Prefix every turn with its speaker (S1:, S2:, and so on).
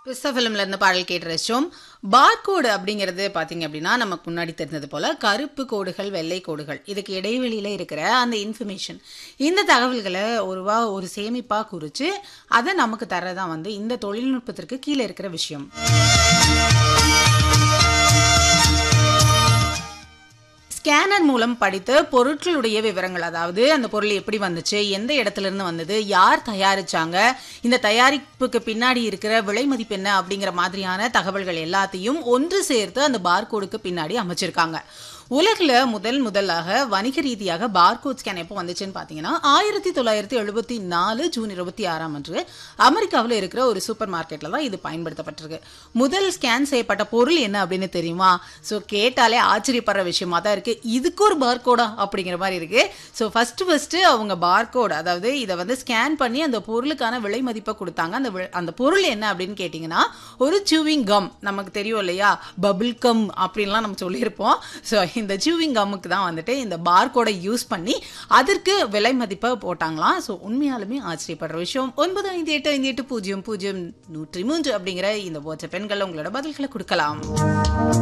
S1: பிஸ்தா ஃபிலிம்ல இருந்து பாடல் கேட்டு ரசிச்சோம் பார்கோடு அப்படிங்கிறது பாத்தீங்க அப்படின்னா நமக்கு முன்னாடி தெரிஞ்சது போல கருப்பு கோடுகள் வெள்ளை கோடுகள் இதுக்கு இடைவெளியில இருக்கிற அந்த இன்ஃபர்மேஷன் இந்த தகவல்களை ஒருவா ஒரு சேமிப்பா குறிச்சு அதை நமக்கு தரதான் வந்து இந்த தொழில்நுட்பத்திற்கு கீழே இருக்கிற விஷயம் ஸ்கேனர் மூலம் படித்த பொருட்களுடைய விவரங்கள் அதாவது அந்த பொருள் எப்படி வந்துச்சு எந்த இடத்துல இருந்து வந்தது யார் தயாரிச்சாங்க இந்த தயாரிப்புக்கு பின்னாடி இருக்கிற விலை மதிப்பு என்ன அப்படிங்கிற மாதிரியான தகவல்கள் எல்லாத்தையும் ஒன்று சேர்த்து அந்த பார்கோடுக்கு பின்னாடி அமைச்சிருக்காங்க உலகில் முதல் முதலாக வணிக ரீதியாக பார்கோட் ஸ்கேன் எப்போ வந்துச்சுன்னு பார்த்தீங்கன்னா ஆயிரத்தி தொள்ளாயிரத்தி எழுபத்தி நாலு ஜூன் இருபத்தி ஆறாம் அன்று அமெரிக்காவில் இருக்கிற ஒரு சூப்பர் மார்க்கெட்டில் தான் இது பயன்படுத்தப்பட்டிருக்கு முதல் ஸ்கேன் செய்யப்பட்ட பொருள் என்ன அப்படின்னு தெரியுமா ஸோ கேட்டாலே ஆச்சரியப்படுற விஷயமா தான் இருக்கு இதுக்கு ஒரு பார்கோடா அப்படிங்கிற மாதிரி இருக்கு ஸோ ஃபர்ஸ்ட் ஃபர்ஸ்ட் அவங்க பார்கோட் அதாவது இதை வந்து ஸ்கேன் பண்ணி அந்த பொருளுக்கான விலை மதிப்பை கொடுத்தாங்க அந்த வி- அந்த பொருள் என்ன அப்படின்னு கேட்டிங்கன்னா ஒரு சூவிங் கம் நமக்கு தெரியும் இல்லையா பபிள் கம் அப்படின்லாம் நம்ம சொல்லியிருப்போம் ஸோ இந்த சூவிங் கம்முக்கு தான் வந்துட்டு இந்த பார்கோடை யூஸ் பண்ணி அதற்கு விலை மதிப்பை போட்டாங்களாம் ஸோ உண்மையாலுமே ஆச்சரியப்படுற விஷயம் ஒன்பது ஐந்து எட்டு ஐந்து எட்டு பூஜ்ஜியம் பூஜ்ஜியம் நூற்றி மூன்று அப்படிங்கிற இந்த வாட்ஸ்அப் பெண்கள் உங்களோட பதில்களை கொடுக்கலாம்